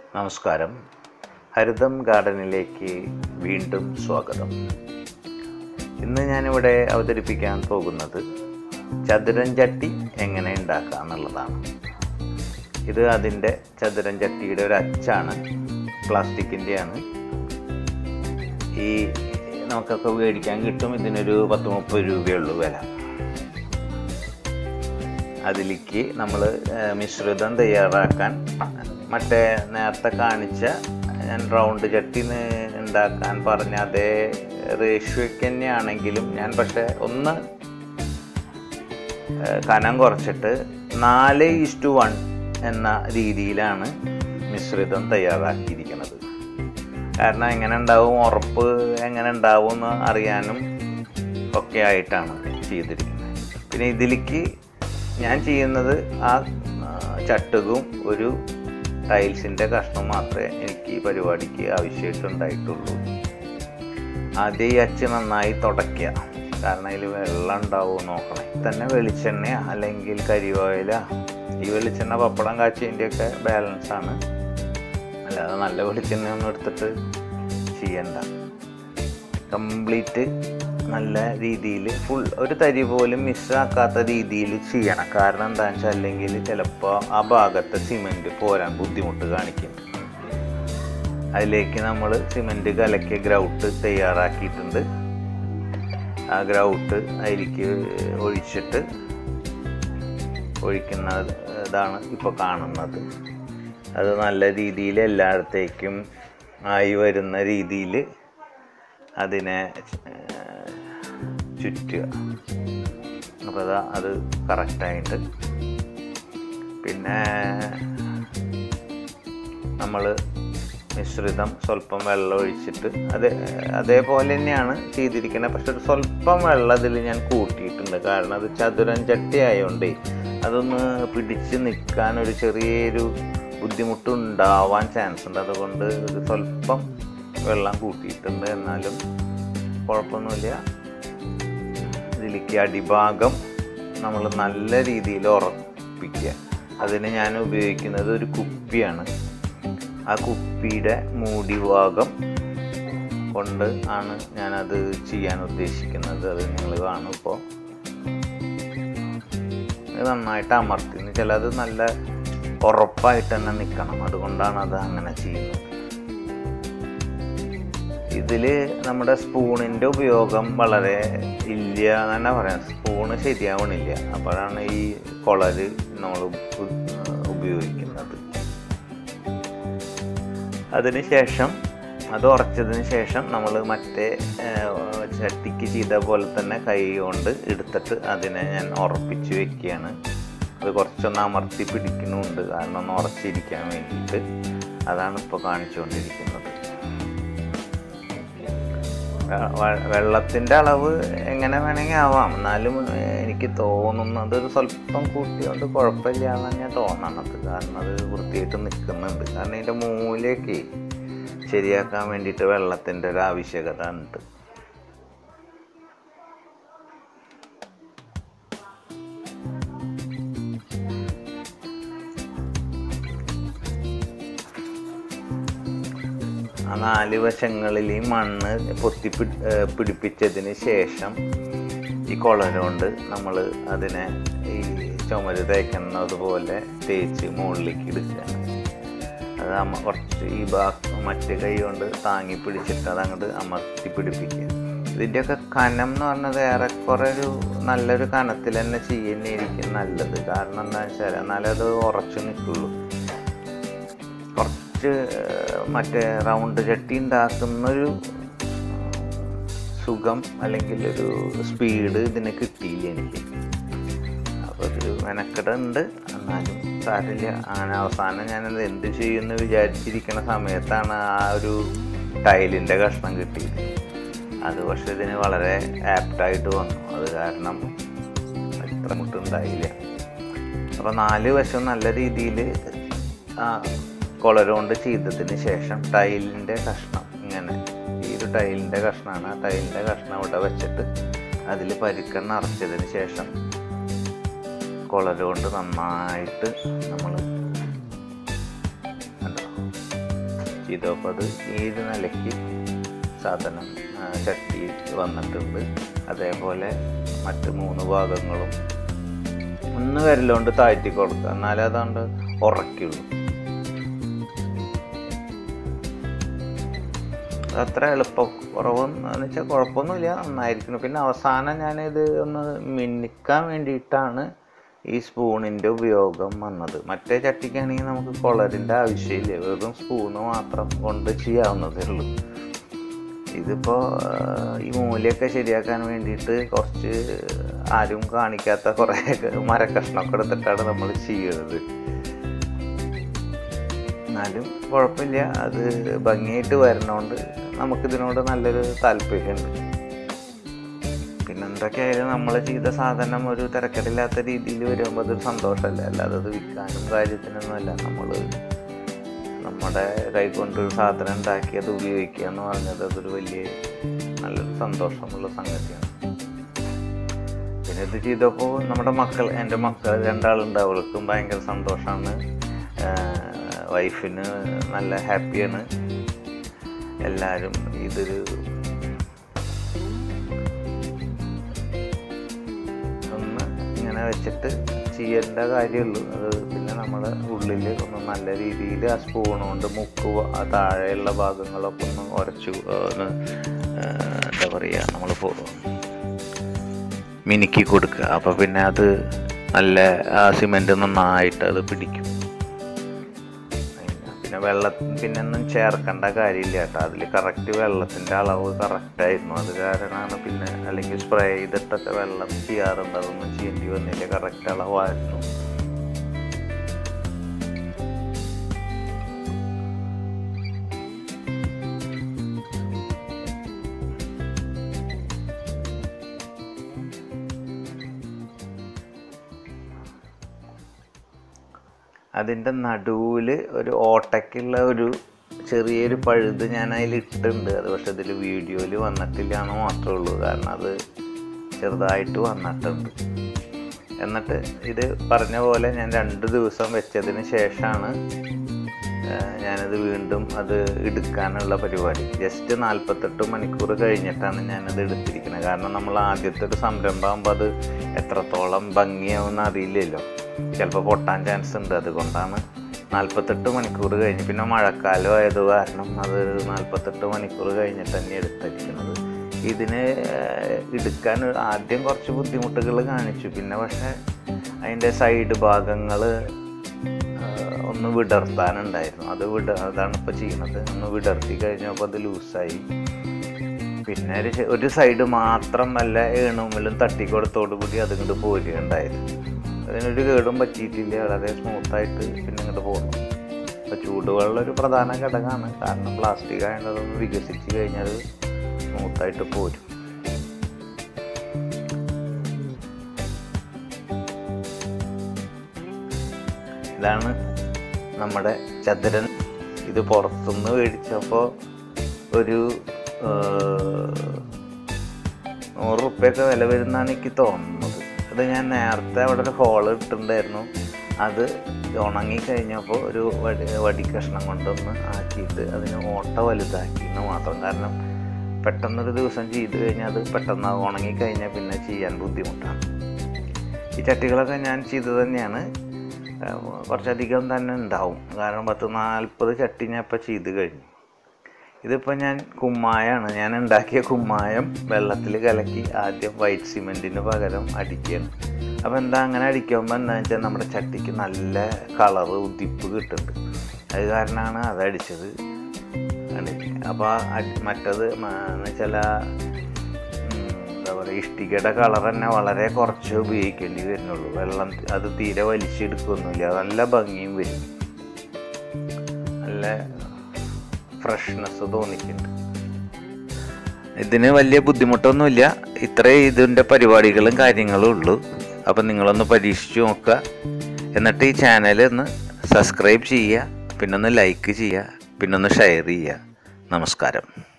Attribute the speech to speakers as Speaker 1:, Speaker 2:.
Speaker 1: നമസ്കാരം ഹരിതം ഗാർഡനിലേക്ക് വീണ്ടും സ്വാഗതം ഇന്ന് ഞാനിവിടെ അവതരിപ്പിക്കാൻ പോകുന്നത് ചതുരം ചട്ടി എങ്ങനെ ഉണ്ടാക്കുക എന്നുള്ളതാണ് ഇത് അതിൻ്റെ ചതുരം ചട്ടിയുടെ ഒരു അച്ചാണ് പ്ലാസ്റ്റിക്കിൻ്റെയാണ് ഈ നമുക്കൊക്കെ മേടിക്കാൻ കിട്ടും ഇതിനൊരു പത്ത് മുപ്പത് രൂപയുള്ളൂ വില അതിലേക്ക് നമ്മൾ മിശ്രിതം തയ്യാറാക്കാൻ മറ്റേ നേരത്തെ കാണിച്ച ഞാൻ റൗണ്ട് ചട്ടി ന് ഉണ്ടാക്കാൻ പറഞ്ഞ അതേ റേഷ്യോയ്ക്ക് തന്നെയാണെങ്കിലും ഞാൻ പക്ഷേ ഒന്ന് ഏഹ്, കനം കുറച്ചിട്ട് നാല് ഈസ്റ്റു വൺ എന്ന രീതിയിലാണ് മിശ്രിതം തയ്യാറാക്കിയിരിക്കുന്നത് കാരണം എങ്ങനെ ഉണ്ടാവും ഉറപ്പ് എങ്ങനെ ഉണ്ടാവും എന്ന് അറിയാനും ഒക്കെ ആയിട്ടാണ് ചെയ്തിരിക്കുന്നത് പിന്നെ ഇതിലേക്ക് ഞാൻ ചെയ്യുന്നത് ആ ആ, ചട്ടുകും ഒരു ടൈൽസിൻ്റെ കഷ്ണം മാത്രമേ എനിക്ക് ഈ പരിപാടിക്ക് ആവശ്യമായിട്ടുണ്ടായിട്ടുള്ളൂ ആദ്യം ഈ അച്ച് നന്നായി തുടയ്ക്കുക കാരണം അതിൽ വെള്ളം ഉണ്ടാവുമോ നോക്കണം തന്നെ വെളിച്ചെണ്ണ അല്ലെങ്കിൽ കരിവായില ഈ വെളിച്ചെണ്ണ പപ്പടം കാച്ചിൻ്റെയൊക്കെ ബാലൻസ് ആണ് അല്ലാതെ നല്ല വെളിച്ചെണ്ണ ഒന്നും എടുത്തിട്ട് ചെയ്യണ്ട കംപ്ലീറ്റ് നല്ല രീതിയിൽ ഫുൾ ഒരു തരി പോലും മിസ്സാക്കാത്ത രീതിയിൽ ചെയ്യണം കാരണം എന്താണെന്ന് വെച്ചാൽ അല്ലെങ്കിൽ ചിലപ്പോൾ ആ ഭാഗത്തെ സിമെൻറ്റ് പോരാൻ ബുദ്ധിമുട്ട് കാണിക്കും അതിലേക്ക് നമ്മൾ സിമെൻറ്റ് കലക്കിയ ഗ്രൗട്ട് തയ്യാറാക്കിയിട്ടുണ്ട് ആ ഗ്രൗട്ട് അതിലേക്ക് ഒഴിച്ചിട്ട് ഒഴിക്കുന്ന ഇതാണ് ഇപ്പോൾ കാണുന്നത് അത് നല്ല രീതിയിൽ എല്ലായിടത്തേക്കും ആയി വരുന്ന രീതിയിൽ അതിനെ ഏഹ്, ചുറ്റുക അപ്പോൾ അതാ അത് കറക്റ്റായിട്ട് പിന്നെ നമ്മൾ മിശ്രിതം സ്വല്പം വെള്ളം ഒഴിച്ചിട്ട് അത് അതേപോലെ തന്നെയാണ് ചെയ്തിരിക്കുന്നത് പക്ഷെ ഒരു സ്വല്പം വെള്ളം അതിൽ ഞാൻ കൂട്ടിയിട്ടുണ്ട് കാരണം അത് ചതുരം ചട്ടി ആയതുകൊണ്ടേ അതൊന്ന് പിടിച്ച് നിൽക്കാൻ ഒരു ചെറിയൊരു ബുദ്ധിമുട്ടുണ്ടാവാൻ ചാൻസ് ഉണ്ട് അതുകൊണ്ട് ഒരു സ്വല്പം വെള്ളം കൂട്ടിയിട്ടുണ്ട് എന്നാലും കുഴപ്പമൊന്നുമില്ല ഇതിലേക്ക് അടിഭാഗം നമ്മൾ നല്ല രീതിയിൽ ഉറപ്പിക്കുക അതിന് ഞാൻ ഉപയോഗിക്കുന്നത് ഒരു കുപ്പിയാണ് ആ കുപ്പിയുടെ മൂടി ഭാഗം കൊണ്ട് ആണ് ഞാനത് ചെയ്യാൻ ഉദ്ദേശിക്കുന്നത് അത് നിങ്ങൾ കാണും ഇപ്പോൾ ഇത് നന്നായിട്ട് അമർത്തി എന്ന് വെച്ചാൽ അത് നല്ല ഉറപ്പായിട്ട് തന്നെ നിൽക്കണം അതുകൊണ്ടാണ് അത് അങ്ങനെ ചെയ്യുന്നത് ഇതിൽ നമ്മുടെ സ്പൂണിൻ്റെ ഉപയോഗം വളരെ ഇല്ല എന്ന് തന്നെ പറയാം സ്പൂണ് ശരിയാവണില്ല അപ്പോഴാണ് ഈ കൊളര് നമ്മൾ ഉപയോഗിക്കുന്നത് അതിനുശേഷം അത് ഉറച്ചതിന് ശേഷം നമ്മൾ മറ്റേ ഏഹ്, ചട്ടിക്ക് ചെയ്ത പോലെ തന്നെ കൈ കൊണ്ട് എടുത്തിട്ട് അതിനെ ഞാൻ ഉറപ്പിച്ച് വെക്കുകയാണ് അത് കുറച്ചൊന്ന് അമർത്തി പിടിക്കുന്നുണ്ട് കാരണം ഒന്ന് ഉറച്ചിരിക്കാൻ വേണ്ടിയിട്ട് അതാണ് ഇപ്പോൾ കാണിച്ചുകൊണ്ടിരിക്കുന്നത് വെ- വെ- വെള്ളത്തിൻ്റെ അളവ് എങ്ങനെ വേണമെങ്കിൽ ആവാം എന്നാലും എനിക്ക് തോന്നുന്നത് ഒരു സ്വല്പം കൂട്ടിയോണ്ട് കുഴപ്പമില്ല എന്ന് തന്നെയാണ് തോന്നണത് കാരണം അത് വൃത്തിയായിട്ട് നിൽക്കുന്നുണ്ട് കാരണം ഇതിൻ്റെ മൂലയൊക്കെ ശരിയാക്കാൻ വേണ്ടിയിട്ട് വെള്ളത്തിൻ്റെ ഒരു ആവശ്യകത ഉണ്ട് ആ നാല് വശങ്ങളിൽ ഈ മണ്ണ് പൊത്തി പിടി- ഏർ പിടിപ്പിച്ചതിന് ശേഷം ഈ കുളര കൊണ്ട് നമ്മൾ അതിനെ ഈ ചുമര് തേക്കുന്നത് പോലെ തേച്ച് മുകളിലേക്ക് എടുക്കുകയാണ് അത് അമ കുറച്ച് ഈ ഭാഗം മറ്റേ കൈ കൊണ്ട് താങ്ങി പിടിച്ചിട്ട് അതങ്ങോട്ട് അമർത്തി പിടിപ്പിക്കുക ഇതിൻ്റെയൊക്കെ കനം എന്ന് പറഞ്ഞത് ഏറെക്കുറെ ഒരു നല്ലൊരു കനത്തിൽ തന്നെ ചെയ്യുന്നതായിരിക്കും നല്ലത് കാരണം എന്താ വെച്ചാൽ എന്നാലേ അത് ഉറച്ചു നിൽക്കുള്ളൂ കുറച്ച് ഏഹ്, മറ്റേ റൗണ്ട് ചട്ടി ഉണ്ടാക്കുന്നൊരു സുഖം അല്ലെങ്കിൽ ഒരു സ്പീഡ് ഇതിന് കിട്ടിയില്ല എനിക്ക് അപ്പോൾ ഒരു മെനക്കെടുണ്ട് എന്നാലും സാരില്ല അങ്ങനെ അവസാനം ഞാനത് എന്ത് ചെയ്യുമെന്ന് വിചാരിച്ചിരിക്കുന്ന സമയത്താണ് ആ ഒരു ടൈലിൻ്റെ കഷ്ണം കിട്ടിയത് അത് പക്ഷെ ഇതിന് വളരെ ആപ്റ്റായിട്ട് വന്നു അത് കാരണം ഇത്ര മുട്ടുണ്ടായില്ല അപ്പോൾ നാല് വശം നല്ല രീതിയിൽ കൊളരോണ്ട് ചെയ്തതിന് ശേഷം ടൈലിൻ്റെ കഷ്ണം ഇങ്ങനെ ഈ ഒരു ടൈലിൻ്റെ കഷ്ണമാണ് ആ ടൈലിൻ്റെ കഷ്ണം അവിടെ വെച്ചിട്ട് അതിൽ പരിക്കെണ്ണ അറച്ചതിന് ശേഷം കൊളര കൊണ്ട് നന്നായിട്ട് നമ്മൾ ചെയ്തപ്പോൾ അത് ഏത് നിലയ്ക്ക് സാധനം ആ, ചട്ടി വന്നിട്ടുണ്ട് അതേപോലെ മറ്റ് മൂന്ന് ഭാഗങ്ങളും ഒന്ന് വിരലുകൊണ്ട് താഴ്ത്തി കൊടുക്കുക എന്നാലേ അതുകൊണ്ട് ഉറക്കുള്ളൂ അത്ര എളുപ്പം കുറവെന്ന് വെച്ചാൽ കുഴപ്പമൊന്നുമില്ല നന്നായിരിക്കുന്നു പിന്നെ അവസാനം ഞാനിത് ഒന്ന് മിന്നിക്കാൻ വേണ്ടിയിട്ടാണ് ഈ സ്പൂണിൻ്റെ ഉപയോഗം വന്നത് മറ്റേ ചട്ടിക്കാണെങ്കിൽ നമുക്ക് കൊളറിൻ്റെ ആവശ്യമില്ല വെറും സ്പൂണ് മാത്രം കൊണ്ട് ചെയ്യാവുന്നതേ ഉള്ളൂ ഇതിപ്പോൾ ഈ മൂലയൊക്കെ ശരിയാക്കാൻ വേണ്ടിയിട്ട് കുറച്ച് ആരും കാണിക്കാത്ത കുറേ മരക്കഷ്ണമൊക്കെ എടുത്തിട്ടാണ് നമ്മൾ ചെയ്യുന്നത് എന്നാലും കുഴപ്പമില്ല അത് ഭംഗിയായിട്ട് വരണോണ്ട് നമുക്കിതിനോട് നല്ലൊരു താല്പര്യമുണ്ട് പിന്നെ എന്തൊക്കെയായാലും നമ്മൾ ചെയ്ത സാധനം ഒരു തിരക്കടില്ലാത്ത രീതിയിൽ വരുമ്പോൾ അതൊരു സന്തോഷമല്ല അല്ലാതെ അത് വിൽക്കാനും കാര്യത്തിനൊന്നുമല്ല നമ്മൾ നമ്മുടെ കൈകൊണ്ട് ഒരു സാധനം ഉണ്ടാക്കി അത് ഉപയോഗിക്കുക എന്ന് പറഞ്ഞത് അതൊരു വലിയ നല്ലൊരു സന്തോഷമുള്ള സംഗതിയാണ് പിന്നെ ഇത് ചെയ്തപ്പോൾ നമ്മുടെ മക്കൾ എൻ്റെ മക്കൾ രണ്ടാളുണ്ട് അവൾക്കും ഭയങ്കര സന്തോഷമാണ് വൈഫിന് നല്ല ഹാപ്പിയാണ് എല്ലാവരും ഇതൊരു ഒന്ന് ഇങ്ങനെ വെച്ചിട്ട് ചെയ്യേണ്ട കാര്യമുള്ളൂ അത് പിന്നെ നമ്മൾ ഉള്ളിൽ ഒന്ന് നല്ല രീതിയിൽ ആ സ്പൂൺ കൊണ്ട് മുക്ക് വ- ആ താഴെയുള്ള ഭാഗങ്ങളൊക്കെ ഒന്ന് ഉരച്ചു ഒന്ന് ആ, എന്താ പറയുക നമ്മൾ മിനുക്കി കൊടുക്കുക അപ്പോൾ പിന്നെ അത് നല്ല ആ സിമെൻറ്റ് നന്നായിട്ട് അത് പിടിക്കും പിന്നെ- പിന്നെ വെള്ളം പിന്നെ ഒന്നും ചേർക്കേണ്ട കാര്യമില്ല കേട്ടോ അതിൽ കറക്റ്റ് വെള്ളത്തിൻ്റെ അളവ് കറക്റ്റായിരുന്നു അത് കാരണമാണ് പിന്നെ അല്ലെങ്കിൽ സ്പ്രേ ചെയ്തിട്ടൊക്കെ വെള്ളം ചെയ്യാറുണ്ട് അതൊന്നും ചെയ്യേണ്ടി വന്നില്ല കറക്റ്റ് അളവായിരുന്നു അതിൻ്റെ നടുവിൽ ഒരു ഓട്ടയ്ക്കുള്ള ഒരു ചെറിയൊരു പഴുത് ഞാൻ അതിൽ ഇട്ടിട്ടുണ്ട് അത് പക്ഷെ ഇതിൽ വീഡിയോയിൽ വന്നിട്ടില്ല എന്ന് മാത്രമേ ഉള്ളൂ കാരണം അത് ചെറുതായിട്ട് വന്നിട്ടുണ്ട് എന്നിട്ട് ഇത് പറഞ്ഞ പോലെ ഞാൻ രണ്ട് ദിവസം വെച്ചതിന് ശേഷമാണ് ഏഹ്, ഞാനത് വീണ്ടും അത് എടുക്കാനുള്ള പരിപാടി ജസ്റ്റ് നാൽപ്പത്തെട്ട് മണിക്കൂർ കഴിഞ്ഞിട്ടാണ് ഞാനത് എടുത്തിരിക്കുന്നത് കാരണം നമ്മൾ ആദ്യത്തെ ഒരു സംരംഭമാകുമ്പോൾ അത് എത്രത്തോളം ഭംഗിയാവുമെന്ന് അറിയില്ലല്ലോ ചിലപ്പോൾ പൊട്ടാൻ ചാൻസ് ഉണ്ട് അതുകൊണ്ടാണ് നാൽപ്പത്തെട്ട് മണിക്കൂർ കഴിഞ്ഞ് പിന്നെ മഴക്കാലം ആയത് കാരണം അത് നാൽപ്പത്തെട്ട് മണിക്കൂർ കഴിഞ്ഞിട്ട് തന്നെ എടുത്തിരിക്കുന്നത് ഇതിന് ഏഹ്, എടുക്കാൻ ആദ്യം കുറച്ച് ബുദ്ധിമുട്ടുകൾ കാണിച്ചു പിന്നെ പക്ഷേ അതിൻ്റെ സൈഡ് ഭാഗങ്ങൾ ഒന്ന് വിടർത്താനുണ്ടായിരുന്നു അത് വിട അതാണ് ഇപ്പോൾ ചെയ്യുന്നത് ഒന്ന് വിടർത്തി കഴിഞ്ഞപ്പോൾ അത് ലൂസായി പിന്നെ ഒരു ചെ- ഒരു സൈഡ് മാത്രം വല്ല ഏണുമ്മിലും തട്ടിക്കൊടുത്തോടു കൂടി അതിങ്ങോട്ട് പോരുകയുണ്ടായിരുന്നു അതിനൊരു കേടും പറ്റിയിട്ടില്ല വളരെ സ്മൂത്തായിട്ട് പിന്നെ ഇങ്ങോട്ട് പോകുന്നു അപ്പോൾ ചൂടുവെള്ളം ഒരു പ്രധാന ഘടകമാണ് കാരണം പ്ലാസ്റ്റിക് ആയതുകൊണ്ട് അതൊന്ന് വികസിച്ച് കഴിഞ്ഞാൽ സ്മൂത്തായിട്ട് പോരും ഇതാണ് നമ്മുടെ ചതുരൻ ഇത് പുറത്തുനിന്ന് മേടിച്ചപ്പോൾ ഒരു ആ, നൂറ് റുപ്യൊക്കെ വില വരുന്നതാണ് എനിക്ക് തോന്നുന്നത് അത് ഞാൻ നേരത്തെ അവിടെ ഒരു ഹോൾ ഇട്ടിട്ടുണ്ടായിരുന്നു അത് ഉണങ്ങി കഴിഞ്ഞപ്പോൾ ഒരു വടി വടി കഷ്ണം കൊണ്ടൊന്ന് ആക്കിയിട്ട് അതിന് ഓട്ട വലുതാക്കി എന്ന് മാത്രം കാരണം പെട്ടെന്നൊരു ദിവസം ചെയ്ത് കഴിഞ്ഞാൽ അത് പെട്ടെന്ന് ഉണങ്ങി കഴിഞ്ഞാൽ പിന്നെ ചെയ്യാൻ ബുദ്ധിമുട്ടാണ് ഈ ചട്ടികളൊക്കെ ഞാൻ ചെയ്തത് തന്നെയാണ് ആ, കുറച്ചധികം തന്നെ ഉണ്ടാവും കാരണം പത്ത് നാൽപ്പത് ചട്ടി ഞാൻ ഇപ്പോൾ ചെയ്ത് കഴിഞ്ഞു ഇതിപ്പോൾ ഞാൻ കുമ്മായാണ് ഞാൻ ഉണ്ടാക്കിയ കുമ്മായം വെള്ളത്തിൽ കലക്കി ആദ്യം വൈറ്റ് സിമെൻറ്റിന് പകരം അടിക്കുകയാണ് അപ്പോൾ എന്താ അങ്ങനെ അടിക്കുമ്പോൾ എന്താ വെച്ചാൽ നമ്മുടെ ചട്ടിക്ക് നല്ല കളറ് ഉദിപ്പ് കിട്ടുന്നുണ്ട് അത് കാരണമാണ് അതടിച്ചത് അപ്പോൾ മറ്റത് മ- എന്ന് വെച്ചാൽ ആ, ഉം, എന്താ പറയുക ഇഷ്ടികയുടെ കളർ തന്നെ വളരെ കുറച്ച് ഉപയോഗിക്കേണ്ടി വരുന്നുള്ളൂ വെള്ളം അത് തീരെ വലിച്ചെടുക്കൊന്നുമില്ല നല്ല ഭംഗിയും വരും നല്ല ഫ്രഷ്നെസ് തോന്നിക്കുന്നുണ്ട് ഇതിന് വലിയ ബുദ്ധിമുട്ടൊന്നുമില്ല ഇത്രേ ഇതിൻ്റെ പരിപാടികളും കാര്യങ്ങളും ഉള്ളൂ അപ്പം നിങ്ങളൊന്ന് പരീക്ഷിച്ച് നോക്കുക എന്നിട്ട് ഈ ചാനൽ ഒന്ന് സബ്സ്ക്രൈബ് ചെയ്യുക പിന്നെ ഒന്ന് ലൈക്ക് ചെയ്യുക പിന്നെ ഒന്ന് ഷെയർ ചെയ്യുക നമസ്കാരം